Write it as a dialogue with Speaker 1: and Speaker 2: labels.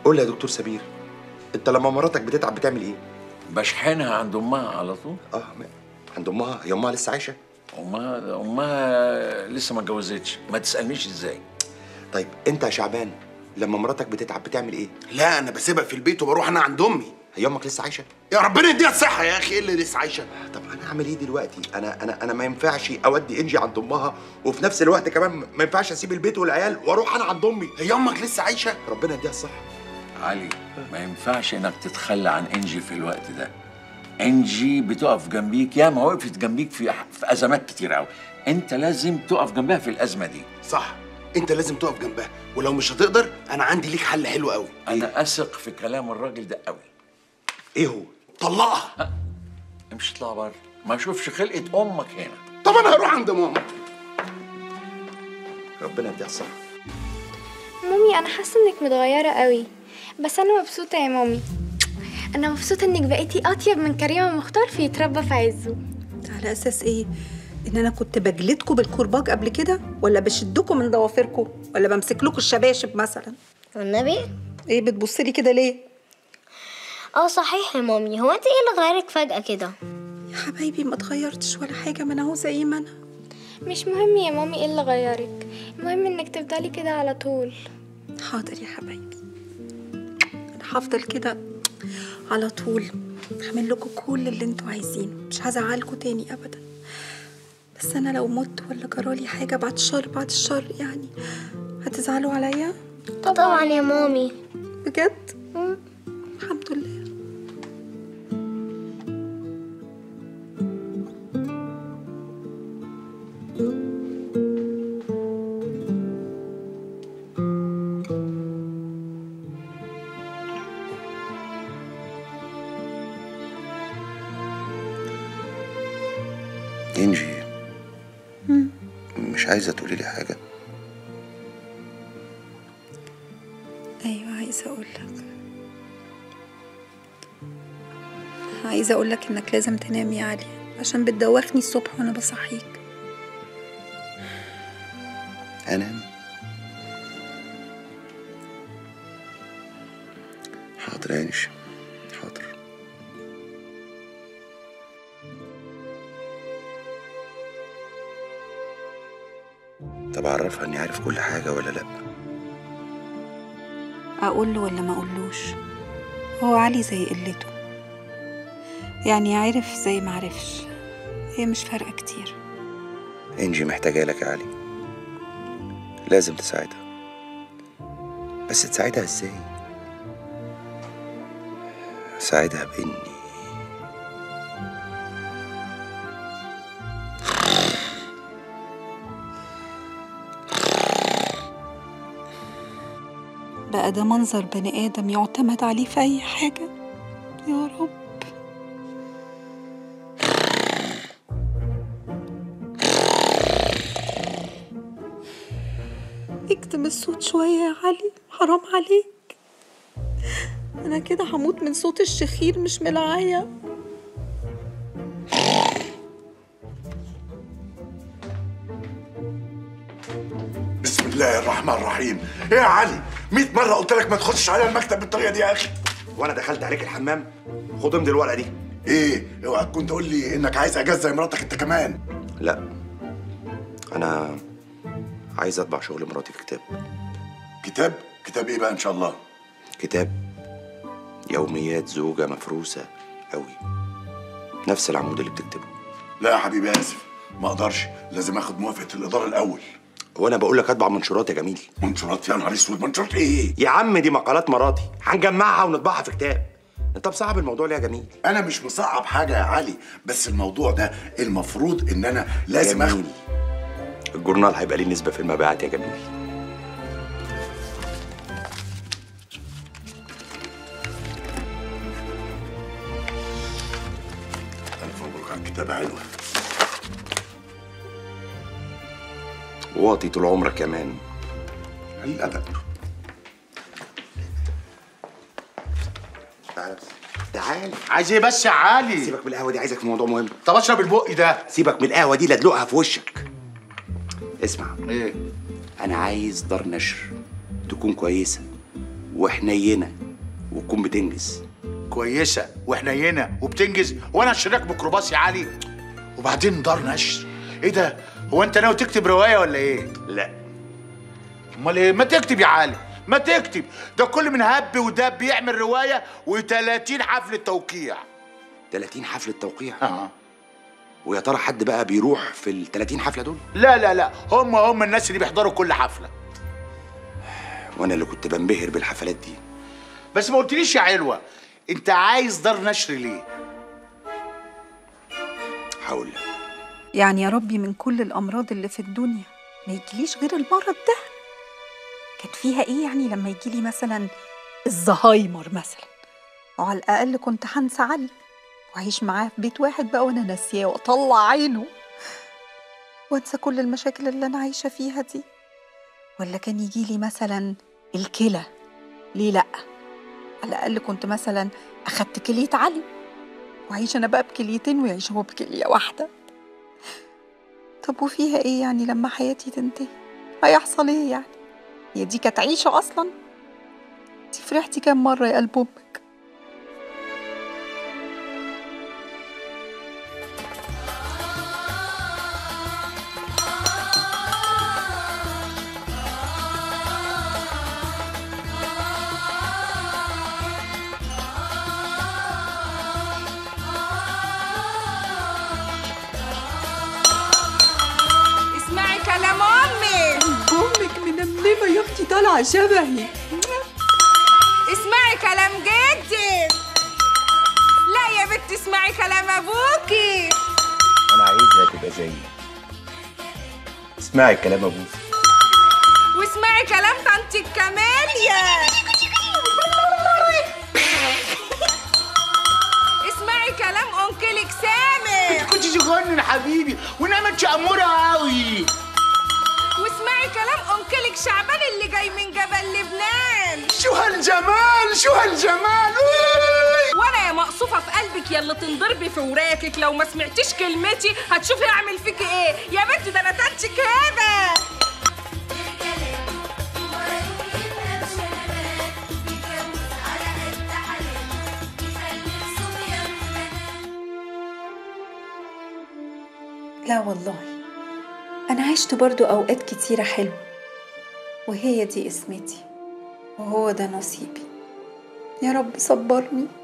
Speaker 1: قول لي يا دكتور سمير انت لما مراتك بتتعب بتعمل ايه
Speaker 2: بشحنها عند امها على طول
Speaker 1: اه ما- عند امها هي امها لسه عايشه
Speaker 2: امها امها لسه ما اتجوزتش ما تسالنيش ازاي
Speaker 1: طيب انت يا شعبان لما مراتك بتتعب بتعمل ايه
Speaker 3: لا انا بسيبها في البيت وبروح انا عند امي
Speaker 1: هي امك لسه عايشه
Speaker 3: يا ربنا يديها الصحه يا اخي ايه اللي لسه عايشه
Speaker 1: طب انا اعمل ايه دلوقتي انا انا انا ما ينفعش اودي انجي عند امها وفي نفس الوقت كمان ما ينفعش اسيب البيت والعيال واروح انا عند امي
Speaker 3: هي امك لسه عايشه
Speaker 1: ربنا يديها الصحه
Speaker 2: علي ما ينفعش انك تتخلى عن انجي في الوقت ده انجي بتقف جنبيك يا ما وقفت جنبيك في في ازمات كتير قوي انت لازم تقف جنبها في الازمه دي
Speaker 3: صح انت لازم تقف جنبها ولو مش هتقدر انا عندي ليك حل حلو قوي
Speaker 2: انا اثق في كلام الراجل ده قوي
Speaker 1: ايه هو
Speaker 3: طلقها
Speaker 2: امشي اطلع بره ما اشوفش خلقه امك هنا
Speaker 3: طب انا هروح عند ماما
Speaker 1: ربنا يديها الصحه
Speaker 4: مامي انا حاسه انك متغيره قوي بس انا مبسوطه يا مامي انا مبسوطه انك بقيتي اطيب من كريمه مختار في يتربى في عزه
Speaker 5: على اساس ايه ان انا كنت بجلدكم بالكرباج قبل كده ولا بشدكم من ضوافركم ولا بمسك لكم الشباشب مثلا
Speaker 6: والنبي
Speaker 5: ايه بتبصي لي كده ليه
Speaker 6: اه صحيح يا مامي هو انت ايه اللي غيرك فجأة كده
Speaker 5: يا حبايبي ما اتغيرتش ولا حاجه ما انا اهو زي ما انا
Speaker 4: مش مهم يا مامي ايه اللي غيرك المهم انك تفضلي كده على طول
Speaker 5: حاضر يا حبايبي انا هفضل كده على طول هعمل لكم كل اللي انتوا عايزينه مش هزعلكم تاني ابدا بس انا لو مت ولا جرالي حاجه بعد الشر بعد الشر يعني هتزعلوا عليا
Speaker 6: طبعا يا مامي
Speaker 5: بجد الحمد لله
Speaker 1: انجي مش عايزه تقولي لي حاجه
Speaker 5: ايوه عايزه اقول لك عايزه اقول لك انك لازم تنام يا علي عشان بتدوخني الصبح وانا بصحيك
Speaker 1: انام حاضر يا انجي حاضر طب اعرفها اني عارف كل حاجه ولا لا
Speaker 5: اقول له ولا ما اقولوش هو علي زي قلته يعني عارف زي ما عرفش هي مش فارقه كتير
Speaker 1: انجي محتاجه لك يا علي لازم تساعدها بس تساعدها ازاي ساعدها باني
Speaker 5: بقى ده منظر بني ادم يعتمد عليه في اي حاجه يا رب اكتم الصوت شويه يا علي حرام عليك انا كده هموت من صوت الشخير مش من العيا
Speaker 3: بسم الله الرحمن الرحيم ايه يا علي 100 مره قلت لك ما تخشش على المكتب بالطريقه دي يا اخي
Speaker 1: وانا دخلت عليك الحمام خد امضي الورقه دي
Speaker 3: ايه اوعى تكون تقول لي انك عايز اجازه زي مراتك انت كمان
Speaker 1: لا انا عايز اطبع شغل مراتي في كتاب
Speaker 3: كتاب كتاب ايه بقى ان شاء الله
Speaker 1: كتاب يوميات زوجة مفروسة قوي نفس العمود اللي بتكتبه
Speaker 3: لا يا حبيبي اسف ما اقدرش لازم اخد موافقه الاداره الاول
Speaker 1: وانا بقول لك اطبع منشورات يا جميل
Speaker 3: منشورات يا نهار اسود منشورات ايه
Speaker 1: يا عم دي مقالات مراتي هنجمعها ونطبعها في كتاب انت مصعب الموضوع ليه يا جميل
Speaker 3: انا مش مصعب حاجه يا علي بس الموضوع ده المفروض ان انا لازم
Speaker 1: جميل.
Speaker 3: اخد
Speaker 1: الجورنال هيبقى ليه نسبة في المبيعات يا جميل
Speaker 3: الف مبروك على الكتابه حلوه
Speaker 1: واطي طول عمرك يا مان
Speaker 3: الادب
Speaker 1: تعال بس تعال
Speaker 7: عايز ايه بس يا علي
Speaker 1: سيبك من القهوة دي عايزك في موضوع مهم
Speaker 7: طب اشرب البق ده
Speaker 1: سيبك من القهوة دي لا ادلقها في وشك اسمع
Speaker 7: ايه
Speaker 1: انا عايز دار نشر تكون كويسة وحنينه وتكون بتنجز
Speaker 7: كويسه وحنينه وبتنجز وانا شريك ميكروباص يا علي وبعدين دار نشر ايه ده هو انت ناوي تكتب روايه ولا ايه
Speaker 1: لا
Speaker 7: امال ايه ما تكتب يا علي ما تكتب ده كل من هب ودب بيعمل روايه و30 حفله توقيع
Speaker 1: 30 حفله توقيع
Speaker 7: اه
Speaker 1: ويا ترى حد بقى بيروح في ال 30 حفله دول
Speaker 7: لا لا لا هم هم الناس اللي بيحضروا كل حفله
Speaker 1: وانا اللي كنت بنبهر بالحفلات دي
Speaker 7: بس ما قلتليش يا علوه انت عايز دار نشر ليه
Speaker 1: هقول لك
Speaker 5: يعني يا ربي من كل الأمراض اللي في الدنيا ما يجيليش غير المرض ده كانت فيها إيه يعني لما يجيلي مثلا الزهايمر مثلا وعلى الأقل كنت هنسى علي وأعيش معاه في بيت واحد بقى وأنا ناسياه وأطلع عينه وأنسى كل المشاكل اللي أنا عايشة فيها دي ولا كان يجيلي مثلا الكلى ليه لأ على الأقل كنت مثلا أخدت كلية علي وأعيش أنا بقى بكليتين ويعيش هو بكلية واحدة طب وفيها ايه يعني لما حياتي تنتهي هيحصل ايه يعني هي دي كانت عيشة اصلا انت فرحتي كام مرة يا قلب امك
Speaker 8: اسمعي كلام امي
Speaker 5: امك منمنمة يا اختي طالعة شبهي
Speaker 8: اسمعي كلام جدي لا يا بنت اسمعي كلام ابوكي
Speaker 1: انا عايزها تبقى زيي اسمعي كلام ابوك
Speaker 8: واسمعي كلام طنط كماليا اسمعي كلام انكلك سامر
Speaker 7: كنت تغني يا حبيبي ونعمت اموره قوي
Speaker 8: واسمعي كلام انكلك شعبان اللي جاي من جبل لبنان
Speaker 7: شو هالجمال شو هالجمال أوي.
Speaker 8: وانا يا مقصوفه في قلبك يا اللي تنضربي في وراكك لو ما سمعتيش كلمتي هتشوفي اعمل فيكي ايه يا بنت ده انا تنتك هذا
Speaker 5: لا والله انا عشت برضو اوقات كتيرة حلوة وهي دي اسمتي وهو ده نصيبي يا رب صبرني